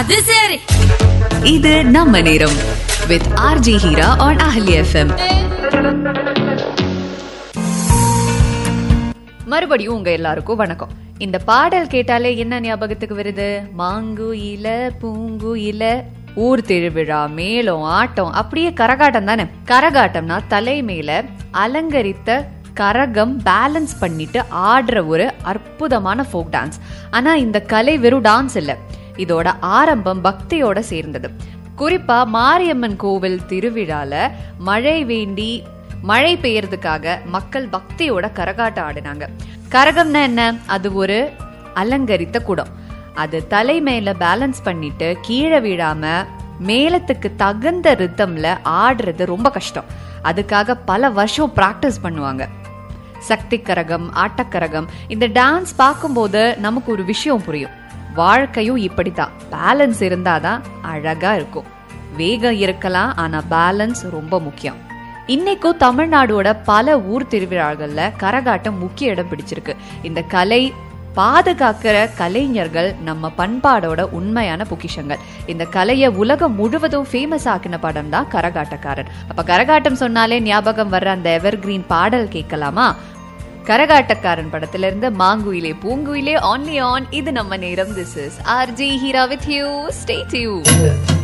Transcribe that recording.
அது சரி இது நம்ம நேரம் வித் ஆர்ஜி ஹீரா ஆன் அஹலி எஃப்எம் மறுபடியும் உங்க எல்லாருக்கும் வணக்கம் இந்த பாடல் கேட்டாலே என்ன ஞாபகத்துக்கு வருது மாங்கு இல பூங்கு இல ஊர் திருவிழா மேளம் ஆட்டம் அப்படியே கரகாட்டம் தானே கரகாட்டம்னா தலை மேல அலங்கரித்த கரகம் பேலன்ஸ் பண்ணிட்டு ஆடுற ஒரு அற்புதமான ஃபோக் டான்ஸ் ஆனா இந்த கலை வெறும் டான்ஸ் இல்ல இதோட ஆரம்பம் பக்தியோட சேர்ந்தது குறிப்பா மாரியம்மன் கோவில் திருவிழால மழை வேண்டி மழை பெய்யறதுக்காக மக்கள் பக்தியோட கரகாட்டம் ஆடினாங்க கரகம்னா என்ன அது ஒரு அலங்கரித்த குடம் அது தலை மேல பேலன்ஸ் பண்ணிட்டு கீழே விழாம மேளத்துக்கு தகுந்த ரித்தம்ல ஆடுறது ரொம்ப கஷ்டம் அதுக்காக பல வருஷம் பிராக்டிஸ் பண்ணுவாங்க சக்தி கரகம் ஆட்டக்கரகம் இந்த டான்ஸ் பார்க்கும்போது நமக்கு ஒரு விஷயம் புரியும் வாழ்க்கையும் இப்படித்தான் பேலன்ஸ் இருந்தாதான் அழகா இருக்கும் வேகம் இருக்கலாம் ஆனா பேலன்ஸ் ரொம்ப முக்கியம் இன்னைக்கும் தமிழ்நாடோட பல ஊர் திருவிழாக்கள்ல கரகாட்டம் முக்கிய இடம் பிடிச்சிருக்கு இந்த கலை பாதுகாக்கிற கலைஞர்கள் நம்ம பண்பாடோட உண்மையான பொக்கிஷங்கள் இந்த கலையை உலகம் முழுவதும் ஃபேமஸ் ஆக்கின படம் தான் கரகாட்டக்காரன் அப்ப கரகாட்டம் சொன்னாலே ஞாபகம் வர்ற அந்த எவர்கிரீன் பாடல் கேட்கலாமா கரகாட்டக்காரன் படத்துல இருந்து மாங்குயிலே பூங்குயிலே ஆன்லி ஆன் இது நம்ம நேரம் this is RJ Heera with you stay due